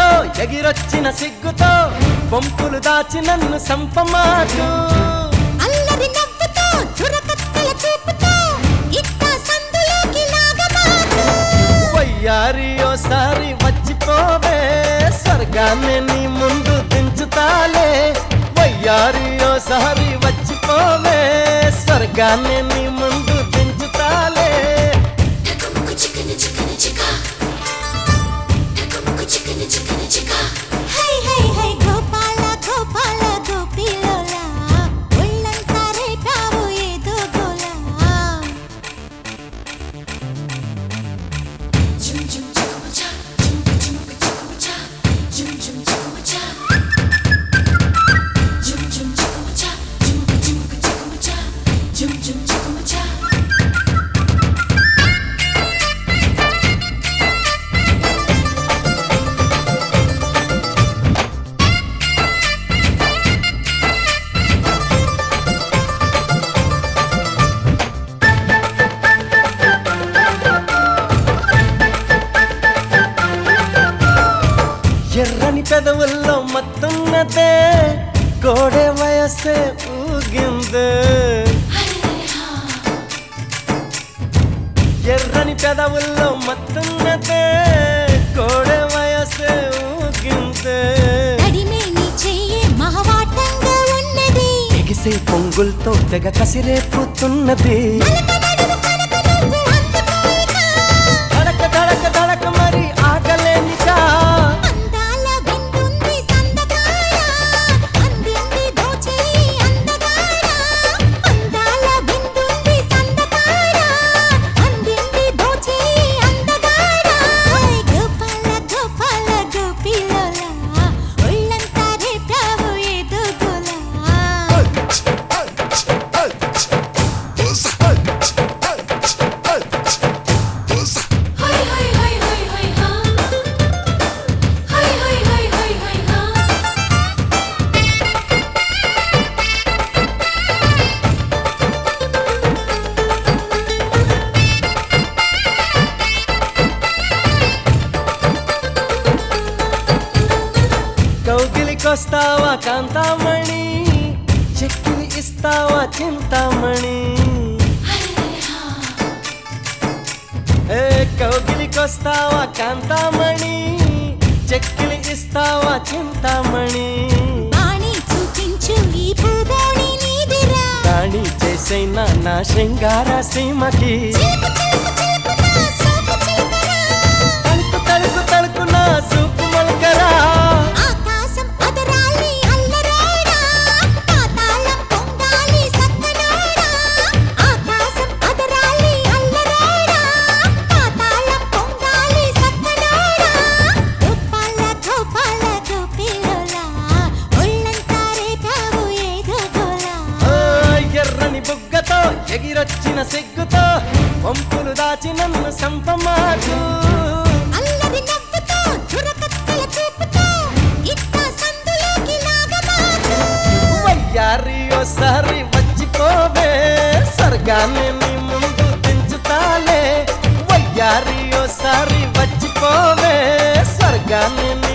బుగ్గతో ఎగిరొచ్చిన సిగ్గుతో పంపులు దాచి నన్ను సంపమాటు అల్లరి నవ్వుతో చురకత్తెల చూపుతో ఇట్ట సందులోకి లాగమాకు వయ్యారి ఓసారి వచ్చిపోవే స్వర్గాన్ని నీ ముందు దించుతాలే వయ్యారి ఓసారి వచ్చిపోవే స్వర్గాన్ని నీ ముందు దించుతాలే హై హై హై గోపాల గోపాల గోపిలోలా ఒళ్ళంతా రేపావు ఏదో గోలా ఎర్రని పెదవుల్లో మత్తున్నదే కోడే వయసే ఊగిందే ఎర్రని పెదవుల్లో మత్తున్నదే కోడే వయసే ఊగిందే నడిమే నీ చెయ్యే మహవాటంగా ఉన్నది ఎగిసే పొంగులతో తెగ కసిరేపుతున్నది నువ్వు అందుకోయినా దడక దడక దడక మరి ఆకలేనికా అందాల విందుంది సందగాడ అందింది దోచేయి అందగాడ అందాల విందుంది సందగాడ అందింది దోచేయి అందగాడ ఓయ్ గోపాల గోపాల గోపిలోలా ఒళ్ళంతా రేపావు ఏదో గోలా హై హై హై హై హై హా హై హై హై హై హై హా కౌగిలికొస్తావా కాంతామణి చెక్కిలి ఇస్తావా చింతామణి ఏ కౌగిలికొస్తావా కాంతామణి చెక్కిలి ఇస్తావా చింతామణి వాణి చూపించు ఈ పూదోణి నీదిరా రాణి చేసైనా నా శృంగార సీమకి చిలుకు చిలుకు చిలుకు నా సోకు చిలుకరా తలుకు తలుకు తలుకు నా సూపు మొలకరా ఆకాశం అదరాలి అల్లరోడా పాతాళం పొంగాలి సక్కనోడా ఆకాశం అదరాలి అల్లరోడా పాతాళం పొంగాలి సక్కనోడా గోపాల గోపాల గోపిలోలా ఒళ్ళంతా రేపావు ఏదో గోలా ఓ ఎర్రని బుగ్గతో ఎగిరొచ్చిన సిగ్గుతో పంపులు దాచి నన్ను సంపమాటు అల్లరి నవ్వుతో చురకత్తెల చూపుతో ఇట్ట సందులోకి లాగమాకు వయ్యారి ఓసారి వచ్చిపోవే స్వర్గాన్ని నీ ముందు దించుతాలే వయ్యారి ఓసారి వచ్చిపోవే స్వర్గాన్ని